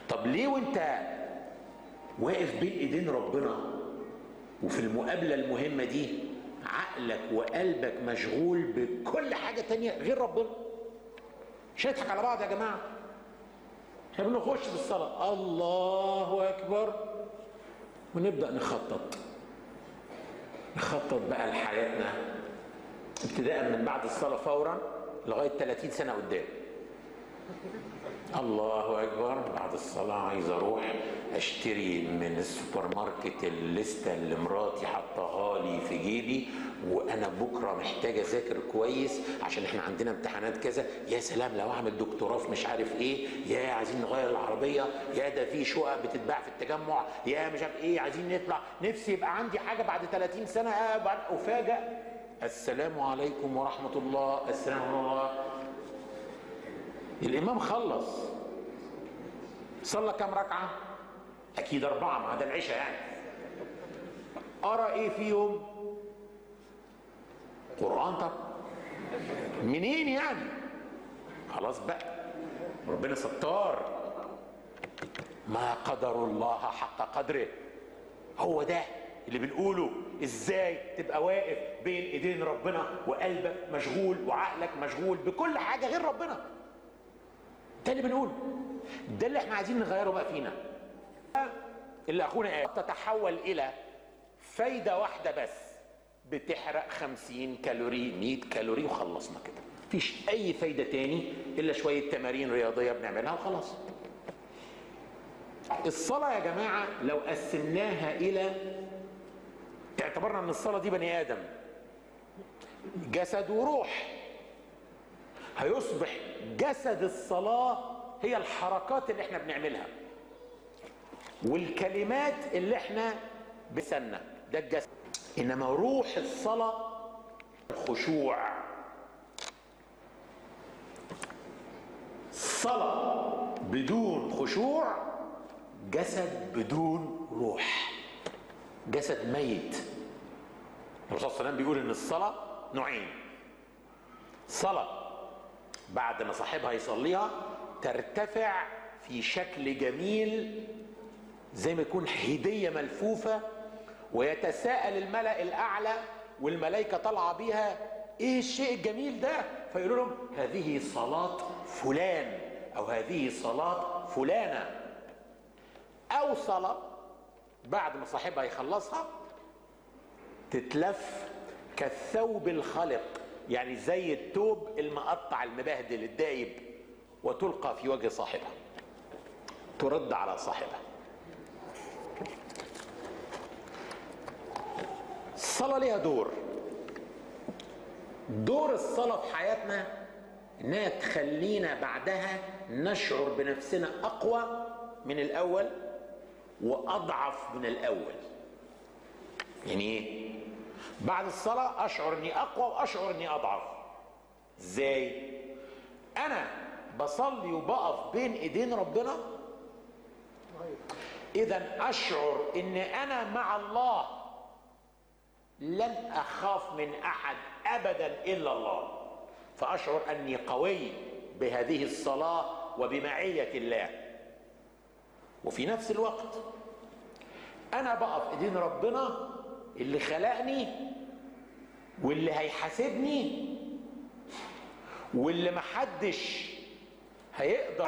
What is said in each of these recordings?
طب ليه وانت واقف بين ايدين ربنا وفي المقابلة المهمة دي عقلك وقلبك مشغول بكل حاجة تانية غير ربنا مش هنضحك على بعض يا جماعة احنا بنخش بالصلاة الله أكبر ونبدأ نخطط نخطط بقى لحياتنا ابتداء من بعد الصلاة فورا لغاية 30 سنة قدام الله اكبر بعد الصلاه عايز اروح اشتري من السوبر ماركت الليسته اللي مراتي حطاها لي في جيبي وانا بكره محتاج اذاكر كويس عشان احنا عندنا امتحانات كذا يا سلام لو اعمل دكتوراه في مش عارف ايه يا عايزين نغير العربيه يا ده في شقق بتتباع في التجمع يا مش عارف ايه عايزين نطلع نفسي يبقى عندي حاجه بعد 30 سنه افاجئ السلام عليكم ورحمه الله السلام عليكم ورحمه الله الامام خلص صلى كم ركعه اكيد اربعه ما عدا العشاء يعني ارى ايه فيهم قران طب منين يعني خلاص بقى ربنا ستار ما قدر الله حق قدره هو ده اللي بنقوله ازاي تبقى واقف بين ايدين ربنا وقلبك مشغول وعقلك مشغول بكل حاجه غير ربنا ده اللي بنقوله ده اللي احنا عايزين نغيره بقى فينا اللي اخونا قال تتحول الى فايده واحده بس بتحرق 50 كالوري 100 كالوري وخلصنا كده مفيش اي فايده تاني الا شويه تمارين رياضيه بنعملها وخلاص الصلاه يا جماعه لو قسمناها الى اعتبرنا ان الصلاه دي بني ادم جسد وروح هيصبح جسد الصلاة هي الحركات اللي احنا بنعملها والكلمات اللي احنا بسنة ده الجسد انما روح الصلاة الخشوع صلاة بدون خشوع جسد بدون روح جسد ميت الرسول صلى الله عليه وسلم بيقول ان الصلاة نوعين صلاة بعد ما صاحبها يصليها ترتفع في شكل جميل زي ما يكون هدية ملفوفة ويتساءل الملأ الأعلى والملائكة طالعة بيها ايه الشيء الجميل ده فيقولوا لهم هذه صلاة فلان او هذه صلاة فلانة او صلاة بعد ما صاحبها يخلصها تتلف كالثوب الخلق يعني زي التوب المقطع المبهدل الدايب وتلقى في وجه صاحبها ترد على صاحبها الصلاة ليها دور دور الصلاة في حياتنا انها تخلينا بعدها نشعر بنفسنا اقوى من الاول واضعف من الاول يعني ايه بعد الصلاة أشعر إني أقوى وأشعر إني أضعف. إزاي؟ أنا بصلي وبقف بين إيدين ربنا إذا أشعر إن أنا مع الله لن أخاف من أحد أبدا إلا الله. فأشعر أني قوي بهذه الصلاة وبمعية الله. وفي نفس الوقت أنا بقف إيدين ربنا اللي خلقني واللي هيحاسبني واللي محدش هيقدر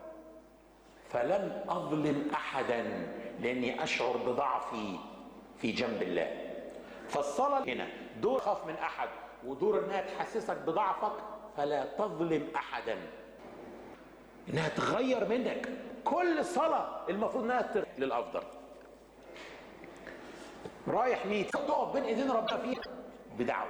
فلن اظلم احدا لاني اشعر بضعفي في جنب الله فالصلاه هنا دور خاف من احد ودور انها تحسسك بضعفك فلا تظلم احدا انها تغير منك كل صلاه المفروض انها تغير للافضل رايح ميت تقف بين ايدين ربنا فيه بدعوه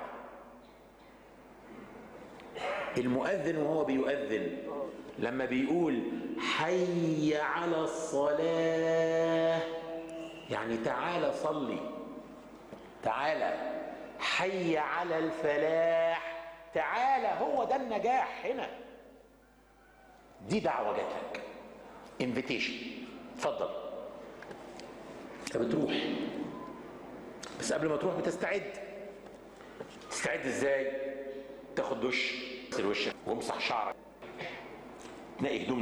المؤذن وهو بيؤذن لما بيقول حي على الصلاه يعني تعالى صلي تعالى حي على الفلاح تعالى هو ده النجاح هنا دي دعوه جات لك انفيتيشن اتفضل انت بتروح بس قبل ما تروح بتستعد تستعد ازاي تاخد دش تغسل وشك وامسح شعرك تنقي هدوم